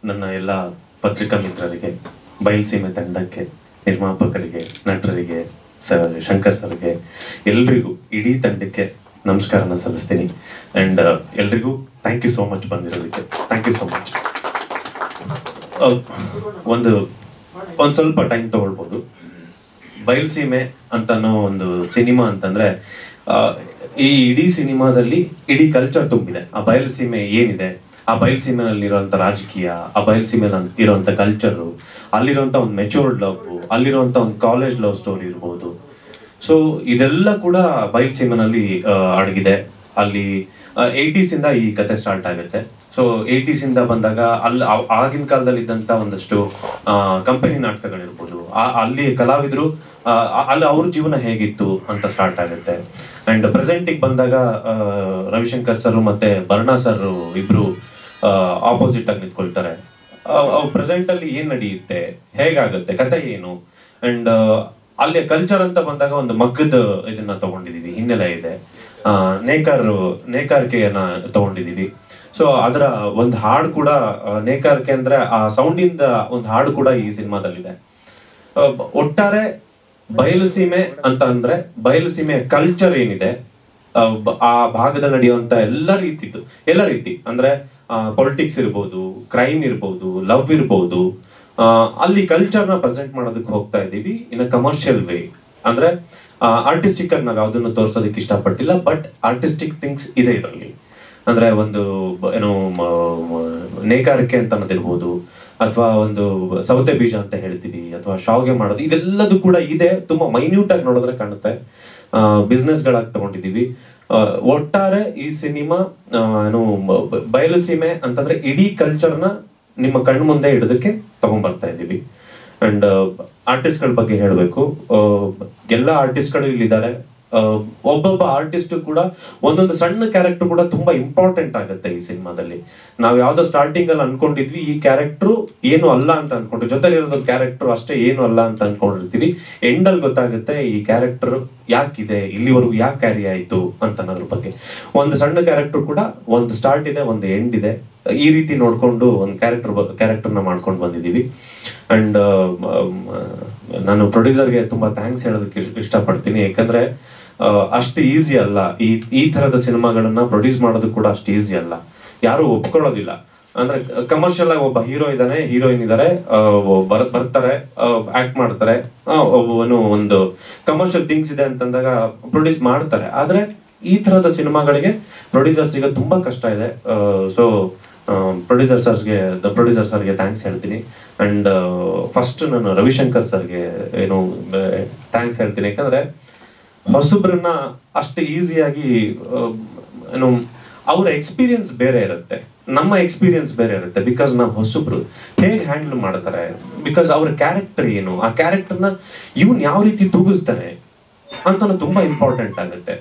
ನನ್ನ ಎಲ್ಲ ಪತ್ರಿಕಾ ಮಿತ್ರರಿಗೆ ಬಯಲ್ಸೀಮೆ ತಂಡಕ್ಕೆ ನಿರ್ಮಾಪಕರಿಗೆ ನಟರಿಗೆ ಸ ಶಂಕರ್ ಸರ್ಗೆ ಎಲ್ರಿಗೂ ಇಡೀ ತಂಡಕ್ಕೆ ನಮಸ್ಕಾರನ ಸಲ್ಲಿಸ್ತೀನಿ ಆ್ಯಂಡ್ ಎಲ್ರಿಗೂ ಥ್ಯಾಂಕ್ ಯು ಸೋ ಮಚ್ ಬಂದಿರೋದಕ್ಕೆ ಥ್ಯಾಂಕ್ ಯು ಸೋ ಮಚ್ ಒಂದು ಒಂದು ಸ್ವಲ್ಪ ಟೈಮ್ ತಗೊಳ್ಬೋದು ಬಯಲ್ಸೀಮೆ ಅಂತ ಅನ್ನೋ ಒಂದು ಸಿನಿಮಾ ಅಂತಂದ್ರೆ ಆ, ಈ ಇಡೀ ಸಿನಿಮಾದಲ್ಲಿ ಇಡೀ ಕಲ್ಚರ್ ತುಂಬಿದೆ ಆ ಬಯಲ್ಸೀಮೆ ಏನಿದೆ ಆ ಬಯಲ್ಸೀಮೆನಲ್ಲಿ ಇರುವಂತ ರಾಜಕೀಯ ಆ ಬಯಲ್ಸೀಮೆನಲ್ಲಿ ಇರುವಂತ ಕಲ್ಚರು ಅಲ್ಲಿರುವಂತ ಒಂದು ಮೆಚೂರ್ಡ್ ಲವ್ ಅಲ್ಲಿರುವಂತ ಒಂದು ಕಾಲೇಜ್ ಲವ್ ಸ್ಟೋರಿ ಇರ್ಬೋದು ಸೊ ಇದೆಲ್ಲ ಕೂಡ ಬಯಲ್ಸೀಮೆನಲ್ಲಿ ಆ, ಅಡಗಿದೆ ಅಲ್ಲಿ ಏಯ್ಟೀಸ್ ಇಂದ ಈ ಕತೆ ಸ್ಟಾರ್ಟ್ ಆಗುತ್ತೆ ಸೊ ಏಯ್ಟೀಸ್ ಇಂದ ಬಂದಾಗ ಅಲ್ಲಿ ಆ- ಆಗಿನ ಕಾಲದಲ್ಲಿ ಇದ್ದಂತ ಒಂದಷ್ಟು ಕಂಪನಿ ನಾಟಕಗಳಿರ್ಬೋದು ಆ- ಅಲ್ಲಿ ಕಲಾವಿದರು ಆ, ಆ- ಅಲ್ಲಿ ಅವ್ರ ಜೀವನ ಹೇಗಿತ್ತು ಅಂತ ಸ್ಟಾರ್ಟ್ ಆಗುತ್ತೆ ಅಂಡ್ ಪ್ರೆಸೆಂಟಿಗೆ ಬಂದಾಗ ಆ, ರವಿಶಂಕರ್ ಸರ್ ಮತ್ತೆ ಬರ್ಣಾ ಸರ್ ಇಬ್ರು ಆಪೋಸಿಟ್ ಆಗಿ ನಿಂತ್ಕೊಳ್ತಾರೆ ಪ್ರೆಸೆಂಟ್ ಅಲ್ಲಿ ಏನ್ ನಡೆಯುತ್ತೆ ಹೇಗಾಗುತ್ತೆ ಕತೆ ಏನು ಅಂಡ್ ಅಲ್ಲಿ ಕಲ್ಚರ್ ಅಂತ ಬಂದಾಗ ಒಂದು ಮಗ್ಗದ ಇದನ್ನ ತಗೊಂಡಿದೀವಿ ಹಿನ್ನೆಲೆ ಇದೆ ಆ, ನೇಕಾರ್ ನೇಕಾರಿಕೆಯನ್ನ ತಗೊಂಡಿದೀವಿ ಸೊ ಅದರ ಒಂದು ಹಾಡು ಕೂಡ ಆ, ನೇಕಾರಿಕೆ ಅಂದ್ರೆ ಆ ಸೌಂಡಿಂದ ಒಂದು ಹಾಡು ಕೂಡ ಈ ಸಿನಿಮಾದಲ್ಲಿದೆ ಆ, ಬ- ಒಟ್ಟಾರೆ ಬಯಲುಸೀಮೆ ಅಂತ ಅಂದ್ರೆ ಬಯಲುಸೀಮೆಯ ಕಲ್ಚರ್ ಏನಿದೆ ಆ, ಬ- ಆ ಭಾಗದಲ್ಲಿ ನಡೆಯುವಂತ ಎಲ್ಲ ರೀತಿದು ಎಲ್ಲ ರೀತಿ ಅಂದ್ರೆ ಪೊಲಿಟಿಕ್ಸ್ ಇರ್ಬೋದು ಕ್ರೈಮ್ ಇರ್ಬೋದು ಲವ್ ಇರ್ಬೋದು ಆ, ಅಲ್ಲಿ ಕಲ್ಚರ್ನ ಪ್ರೆಸೆಂಟ್ ಮಾಡೋದಕ್ಕೆ ಹೋಗ್ತಾ ಇದ್ದೀವಿ ಇನ್ ಕಮರ್ಷಿಯಲ್ ವೇ ಅಂದ್ರೆ ಆರ್ಟಿಸ್ಟಿಕ್ ಆಗಿ ನಾವು ಯಾವ್ದನ್ನು ತೋರ್ಸೋದಕ್ಕೆ ಇಷ್ಟಪಟ್ಟಿಲ್ಲ ಬಟ್ ಆರ್ಟಿಸ್ಟಿಕ್ ಥಿಂಗ್ಸ್ ಇದೆ ಇದರಲ್ಲಿ ಅಂದ್ರೆ ಒಂದು ಬ- ಏನು ಮ- ಮ- ನೇಕಾರಿಕೆ ಅಂತ ಅನ್ನೋದಿರ್ಬೋದು ಅಥವಾ ಒಂದು ಸೌತೆ ಬೀಜ ಅಂತ ಹೇಳ್ತೀವಿ ಅಥವಾ ಶಾವ್ಗೆ ಮಾಡೋದು ಇದೆಲ್ಲದೂ ಕೂಡ ಇದೆ ತುಂಬಾ ಮೈನ್ಯೂಟ್ ಆಗಿ ನೋಡಿದ್ರೆ ಕಾಣುತ್ತೆ ಬಿಸ್ನೆಸ್ ಗಳಾಗಿ ತಗೊಂಡಿದೀವಿ ಆ, ಒಟ್ಟಾರೆ ಈ ಸಿನಿಮಾ ಆ, ಏನು ಮ- ಬ- ಬಯಲು ಸೀಮೆ ಅಂತಂದ್ರೆ ಇಡೀ ಕಲ್ಚರ್ನ ನಿಮ್ಮ ಕಣ್ಣು ಮುಂದೆ ಇಡೋದಕ್ಕೆ ತಗೊಂಡ್ಬರ್ತಾ ಇದ್ದೀವಿ ಅಂಡ್ ಆರ್ಟಿಸ್ಟ್ಗಳ ಬಗ್ಗೆ ಹೇಳಬೇಕು ಎಲ್ಲ ಆರ್ಟಿಸ್ಟ್ಗಳು ಇಲ್ಲಿದ್ದಾರೆ ಆ, ಒಬ್ಬೊಬ್ಬ ಆರ್ಟಿಸ್ಟ್ ಕೂಡ ಒಂದೊಂದು ಸಣ್ಣ ಕ್ಯಾರೆಕ್ಟರ್ ಕೂಡ ತುಂಬಾ ಇಂಪಾರ್ಟೆಂಟ್ ಆಗುತ್ತೆ ಈ ಸಿನಿಮಾದಲ್ಲಿ ನಾವು ಯಾವ್ದೋ ಸ್ಟಾರ್ಟಿಂಗ್ ಅಲ್ಲಿ ಅನ್ಕೊಂಡಿದ್ವಿ ಈ ಕ್ಯಾರೆಕ್ಟರ್ ಏನು ಅಲ್ಲ ಅಂತ ಅನ್ಕೊಂಡ್ರಿ ಜೊತೆಲಿ ಇರೋದು ಕ್ಯಾರೆಕ್ಟರ್ ಅಷ್ಟೇ ಏನು ಅಲ್ಲ ಅಂತ ಅನ್ಕೊಂಡಿರ್ತೀವಿ ಎಂಡ್ ಅಲ್ಲಿ ಗೊತ್ತಾಗುತ್ತೆ ಈ ಕ್ಯಾರೆಕ್ಟರ್ ಯಾಕಿದೆ ಇಲ್ಲಿವರೆಗೂ ಯಾಕೆ ಕ್ಯಾರಿ ಆಯ್ತು ಅಂತ ಅನ್ನೋದ್ರ ಬಗ್ಗೆ ಒಂದು ಸಣ್ಣ ಕ್ಯಾರೆಕ್ಟರ್ ಕೂಡ ಒಂದು ಸ್ಟಾರ್ಟ್ ಇದೆ ಒಂದು ಎಂಡ್ ಇದೆ ಈ ರೀತಿ ನೋಡ್ಕೊಂಡು ಒಂದು ಕ್ಯಾರೆಕ್ಟರ್ ಕ್ಯಾರೆಕ್ಟರ್ನ ಮಾಡ್ಕೊಂಡು ಬಂದಿದ್ದೀವಿ ಅಂಡ್ ನಾನು ಪ್ರೊಡ್ಯೂಸರ್ಗೆ ತುಂಬಾ ಥ್ಯಾಂಕ್ಸ್ ಹೇಳೋದಕ್ಕೆ ಇಷ್ಟ- ಇಷ್ಟಪಡ್ತೀನಿ ಯಾಕಂದ್ರೆ ಆ, ಅಷ್ಟು ಈಸಿ ಅಲ್ಲ ಈ ಈ ತರದ ಸಿನಿಮಾಗಳನ್ನ ಪ್ರೊಡ್ಯೂಸ್ ಮಾಡೋದು ಕೂಡ ಅಷ್ಟು ಈಸಿ ಅಲ್ಲ ಯಾರು ಒಪ್ಕೊಳ್ಳೋದಿಲ್ಲ ಅಂದ್ರೆ ಕಮರ್ಷಿಯಲ್ ಆಗಿ ಒಬ್ಬ ಹೀರೋ ಇದ್ದಾನೆ ಹೀರೋಯಿನ್ ಇದಾರೆ ಆ, ಬರ್- ಬರ್ತಾರೆ ಆಕ್ಟ್ ಮಾಡ್ತಾರೆ ಆ, ಒಬ್ಬನು ಒಂದು ಕಮರ್ಷಿಯಲ್ ಥಿಂಗ್ಸ್ ಇದೆ ಅಂತಂದಾಗ ಪ್ರೊಡ್ಯೂಸ್ ಮಾಡ್ತಾರೆ ಆದ್ರೆ ಈ ತರದ ಸಿನಿಮಾಗಳಿಗೆ ಪ್ರೊಡ್ಯೂಸರ್ಸ್ ಈಗ ತುಂಬಾ ಕಷ್ಟ ಇದೆ ಸೊ ಪ್ರೊಡ್ಯೂಸರ್ ಸರ್ಸ್ಗೆ ಪ್ರೊಡ್ಯೂಸರ್ ಸರ್ಗೆ ಥ್ಯಾಂಕ್ಸ್ ಹೇಳ್ತೀನಿ ಅಂಡ್ ಫಸ್ಟ್ ನಾನು ರವಿಶಂಕರ್ ಸರ್ಗೆ ಏನು ಥ್ಯಾಂಕ್ಸ್ ಹೇಳ್ತೀನಿ ಯಾಕಂದ್ರೆ ಹೊಸಬ್ರನ್ನ ಅಷ್ಟು ಈಸಿಯಾಗಿ ಏನು ಅವರ ಎಕ್ಸ್ಪೀರಿಯನ್ಸ್ ಬೇರೆ ಇರುತ್ತೆ ನಮ್ಮ ಎಕ್ಸ್ಪೀರಿಯನ್ಸ್ ಬೇರೆ ಇರುತ್ತೆ ಬಿಕಾಸ್ ನಾವು ಹೊಸಬ್ರು ಹೇಗೆ ಹ್ಯಾಂಡಲ್ ಮಾಡ್ತಾರೆ ಬಿಕಾಸ್ ಅವ್ರ ಕ್ಯಾರೆಕ್ಟರ್ ಏನು ಆ ಕ್ಯಾರೆಕ್ಟರ್ನ ಇವನ್ ಯಾವ ರೀತಿ ತೂಗಿಸ್ತಾನೆ ಅಂತ ತುಂಬಾ ಇಂಪಾರ್ಟೆಂಟ್ ಆಗುತ್ತೆ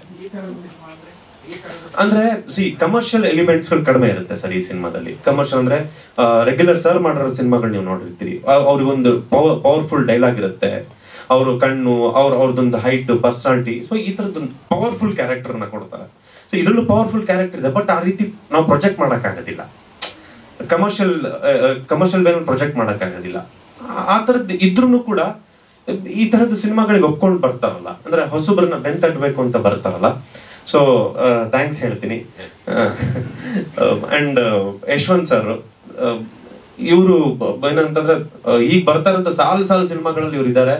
ಅಂದ್ರೆ ಸಿ ಕಮರ್ಷಿಯಲ್ ಎಲಿಮೆಂಟ್ಸ್ ಗಳು ಕಡಿಮೆ ಇರುತ್ತೆ ಸರ್ ಈ ಸಿನಿಮಾದಲ್ಲಿ ಕಮರ್ಷಿಯಲ್ ಅಂದ್ರೆ ರೆಗ್ಯುಲರ್ ಸರ್ ಮಾಡಿರೋ ಸಿನಿಮಾಗಳು ನೀವು ನೋಡಿರ್ತೀರಿ ಆ- ಅವ್ರಿಗೊಂದು ಪವರ್ಫುಲ್ ಡೈಲಾಗ್ ಇರುತ್ತೆ ಅವರು ಕಣ್ಣು ಅವ್ರ ಅವ್ರದ್ದೊಂದು ಹೈಟ್ ಪರ್ಸನಾಲಿಟಿ ಸೊ ಈ ತರದೊಂದು ಪವರ್ಫುಲ್ ಕ್ಯಾರೆಕ್ಟರ್ ನ ಕೊಡ್ತಾರೆ ಸೊ ಇದ್ರಲ್ಲೂ ಪವರ್ಫುಲ್ ಕ್ಯಾರೆಕ್ಟರ್ ಇದೆ ಬಟ್ ಆ ರೀತಿ ನಾವು ಪ್ರೊಜೆಕ್ಟ್ ಮಾಡಕ್ ಆಗೋದಿಲ್ಲ ಕಮರ್ಷಿಯಲ್ ಕಮರ್ಷಿಯಲ್ ವೇನಲ್ಲಿ ಪ್ರೊಜೆಕ್ಟ್ ಮಾಡಕ್ ಆಗೋದಿಲ್ಲ ಆ ತರದ್ ಇದ್ರೂ ಕೂಡ ಈ ತರದ ಸಿನಿಮಾಗಳಿಗೆ ಒಪ್ಕೊಂಡು ಬರ್ತಾರಲ್ಲ ಅಂದ್ರೆ ಹೊಸಬ್ರನ್ನ ಬೆನ್ ತಟ್ಟಬೇಕು ಅಂತ ಬರ್ತಾರಲ್ಲ ಸೊ ಥ್ಯಾಂಕ್ಸ್ ಹೇಳ್ತೀನಿ ಅಂಡ್ ಯಶವಂತ್ ಸರ್ ಇವರು ಏನಂತಂದ್ರೆ ಆ, ಈಗ ಬರ್ತಾರಂತ ಸಾಲು ಸಾಲು ಸಿನಿಮಾಗಳಲ್ಲಿ ಇವ್ರು ಇದ್ದಾರೆ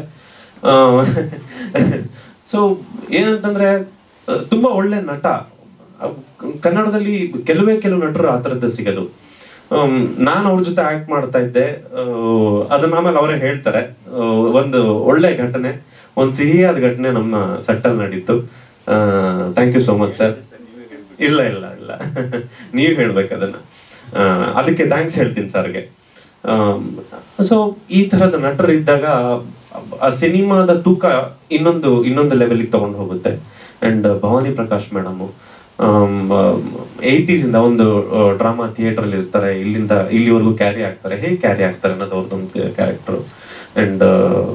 ಸೊ ಏನಂತಂದ್ರೆ ಆ, ತುಂಬಾ ಒಳ್ಳೆ ನಟ ಆ, ಕನ್ನಡದಲ್ಲಿ ಕೆಲವೇ ಕೆಲವು ನಟರು ಆ ಥರದ್ದು ಸಿಗೋದು ನಾನು ಅವ್ರ ಜೊತೆ ಆಕ್ಟ್ ಮಾಡ್ತಾ ಇದ್ದೆ ಆ, ಅದನ್ನ ಆಮೇಲೆ ಅವರೇ ಹೇಳ್ತಾರೆ ಆ, ಒಂದು ಒಳ್ಳೆ ಘಟನೆ ಒಂದು ಸಿಹಿಯಾದ ಘಟನೆ ನಮ್ಮ ಸೆಟ್ಟಲ್ಲಿ ನಡೀತು thank you so much sir ಇಲ್ಲ ಇಲ್ಲ ಇಲ್ಲ ನೀವ್ ಹೇಳ್ಬೇಕು ಅದನ್ನ ಆ, ಅದಕ್ಕೆ ಥ್ಯಾಂಕ್ಸ್ ಹೇಳ್ತೀನಿ ಸರ್ಗೆ ಸೊ ಈ ತರದ ನಟರು ಇದ್ದಾಗ ಆ ಸಿನಿಮಾದ ತೂಕ ಇನ್ನೊಂದು ಇನ್ನೊಂದು ಲೆವೆಲ್ಗೆ ತಗೊಂಡು ಹೋಗುತ್ತೆ and Bhavani Prakash madam eighties ಇಂದ ಒಂದು ಡ್ರಾಮಾ ಥಿಯೇಟರ್ ಅಲ್ಲಿ ಇರ್ತಾರೆ ಇಲ್ಲಿಂದ ಇಲ್ಲಿವರೆಗೂ ಕ್ಯಾರಿ ಆಗ್ತಾರೆ ಹೇಗೆ ಕ್ಯಾರಿ ಆಗ್ತಾರೆ ಅನ್ನೋದು ಅವ್ರದ್ದೊಂದು ಕ್ಯಾರೆಕ್ಟರ್ ಅಂಡ್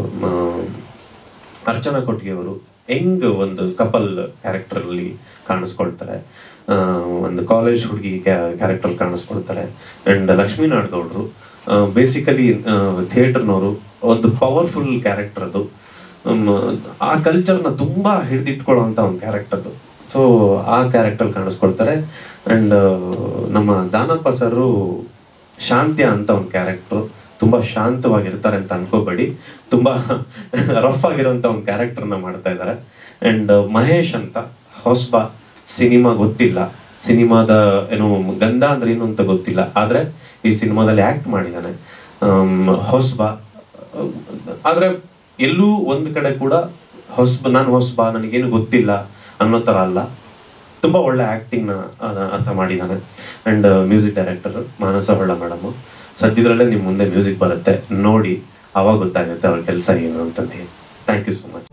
ಅರ್ಚನಾ ಕೊಟ್ಟಿಗೆ ಅವರು ಹೆಂಗ್ ಒಂದು ಕಪಲ್ ಕ್ಯಾರೆಕ್ಟರ್ ಅಲ್ಲಿ ಕಾಣಿಸ್ಕೊಳ್ತಾರೆ ಆ, ಒಂದು ಕಾಲೇಜ್ ಹುಡುಗಿ ಕ್ಯಾರೆಕ್ಟರ್ ಕಾಣಿಸ್ಕೊಳ್ತಾರೆ ಅಂಡ್ ಲಕ್ಷ್ಮೀ ನಾಡ್ಗೌಡ್ರು ಬೇಸಿಕಲಿ ಥಿಯೇಟರ್ನವರು ಒಂದು ಪವರ್ಫುಲ್ ಕ್ಯಾರೆಕ್ಟರ್ ಅದು ಹ್ಮ್, ಆ ಕಲ್ಚರ್ನ ತುಂಬಾ ಹಿಡಿದಿಟ್ಕೊಳ್ಳುವಂತ ಒಂದು ಕ್ಯಾರೆಕ್ಟರ್ ಅದು ಸೊ ಆ ಕ್ಯಾರೆಕ್ಟರ್ ಕಾಣಿಸ್ಕೊಳ್ತಾರೆ ಅಂಡ್ ನಮ್ಮ ದಾನಪ್ಪ ಸರು ಶಾಂತ್ಯ ಅಂತ ಒಂದು ಕ್ಯಾರೆಕ್ಟರ್ ತುಂಬಾ ಶಾಂತವಾಗಿರ್ತಾರೆ ಅಂತ ಅನ್ಕೋಬೇಡಿ ತುಂಬಾ ರಫ್ ಆಗಿರೋಂಥ ಒಂದು ಕ್ಯಾರೆಕ್ಟರ್ನ ಮಾಡ್ತಾ ಇದ್ದಾರೆ ಅಂಡ್ ಮಹೇಶ್ ಅಂತ ಹೊಸಬ ಸಿನಿಮಾ ಗೊತ್ತಿಲ್ಲ ಸಿನಿಮಾದ ಏನು ಗಂಧ ಅಂದ್ರೆ ಏನು ಅಂತ ಗೊತ್ತಿಲ್ಲ ಆದ್ರೆ ಈ ಸಿನಿಮಾದಲ್ಲಿ ಆಕ್ಟ್ ಮಾಡಿದ್ದಾನೆ ಹೊಸಬ ಆದ್ರೆ ಎಲ್ಲೂ ಒಂದ್ ಕಡೆ ಕೂಡ ಹೊಸಬ ನಾನು ಹೊಸಬ ನನಗೇನು ಗೊತ್ತಿಲ್ಲ ಅನ್ನೋ ತರ ಅಲ್ಲ ತುಂಬಾ ಒಳ್ಳೆ ಆಕ್ಟಿಂಗ್ ನ ಅದ- ಅರ್ಥ ಮಾಡಿದ್ದಾನೆ and music director Manasa Holla madam ಸದ್ಯದಲ್ಲೇ ನಿಮ್ ಮುಂದೆ ಮ್ಯೂಸಿಕ್ ಬರುತ್ತೆ ನೋಡಿ ಅವಾಗ ಗೊತ್ತಾಗುತ್ತೆ ಅವ್ರ ಕೆಲಸ ಏನು ಅಂತಂದು ಹೇಳಿ ಥ್ಯಾಂಕ್ ಯು ಸೊ ಮಚ್